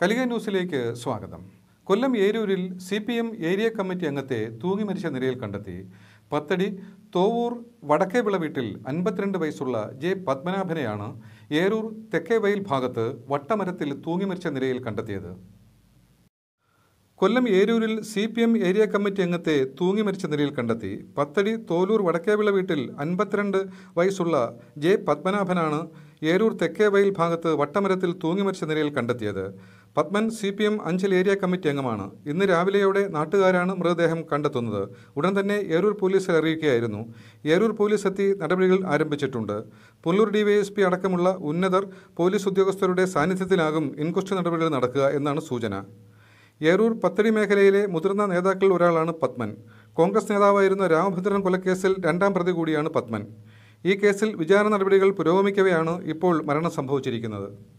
കലിക ന്യൂസിലേക്ക് സ്വാഗതം കൊല്ലം ഏരൂരിൽ C P M area committee അംഗത്തെ തൂങ്ങി മരിച്ച നിലയിൽ കണ്ടെത്തി പത്തടി തോവൂർ വടക്കേവിള വീട്ടിൽ അൻപത്തിരണ്ട് വയസ്സുള്ള ജെ പത്മനാഭനെയാണ് ഏരൂർ തെക്കേവയൽ ഭാഗത്ത് വട്ടമരത്തിൽ തൂങ്ങി മരിച്ച നിലയിൽ കണ്ടെത്തിയത് കൊല്ലം ഏരൂരിൽ C P M area committee അംഗത്തെ തൂങ്ങി മരിച്ച നിലയിൽ കണ്ടെത്തി പത്തടി തോലൂർ വടക്കേവിള വീട്ടിൽ അൻപത്തിരണ്ട് വയസ്സുള്ള ജെ പത്മനാഭനാണ് ഏരൂർ തെക്കേവയൽ ഭാഗത്ത് വട്ടമരത്തിൽ തൂങ്ങി മരിച്ച നിലയിൽ കണ്ടെത്തിയത് Padman C P M Anchal area committee അംഗമാണ് ഇന്ന് രാവിലെയോടെ നാട്ടുകാരാണ് മൃതദേഹം കണ്ടെത്തുന്നത് ഉടൻ തന്നെ ഏരൂർ പോലീസിൽ അറിയിക്കുകയായിരുന്നു ഏരൂർ പോലീസ് എത്തി നടപടികൾ ആരംഭിച്ചിട്ടുണ്ട് പുല്ലൂർ ഡിവൈഎസ്പി അടക്കമുള്ള ഉന്നതർ പോലീസ് ഉദ്യോഗസ്ഥരുടെ സാന്നിധ്യത്തിലാകും ഇൻക്വസ്റ്റ് നടപടികൾ നടക്കുക എന്നാണ് സൂചന ഏരൂർ പത്തടി മേഖലയിലെ മുതിർന്ന നേതാക്കളിൽ ഒരാളാണ് പത്മൻ കോൺഗ്രസ് നേതാവായിരുന്ന രാമഭദ്രൻ കൊലക്കേസിൽ രണ്ടാം പ്രതി കൂടിയാണ് പത്മൻ ഈ കേസിൽ വിചാരണ നടപടികൾ പുരോഗമിക്കവെയാണ് ഇപ്പോൾ മരണം സംഭവിച്ചിരിക്കുന്നത്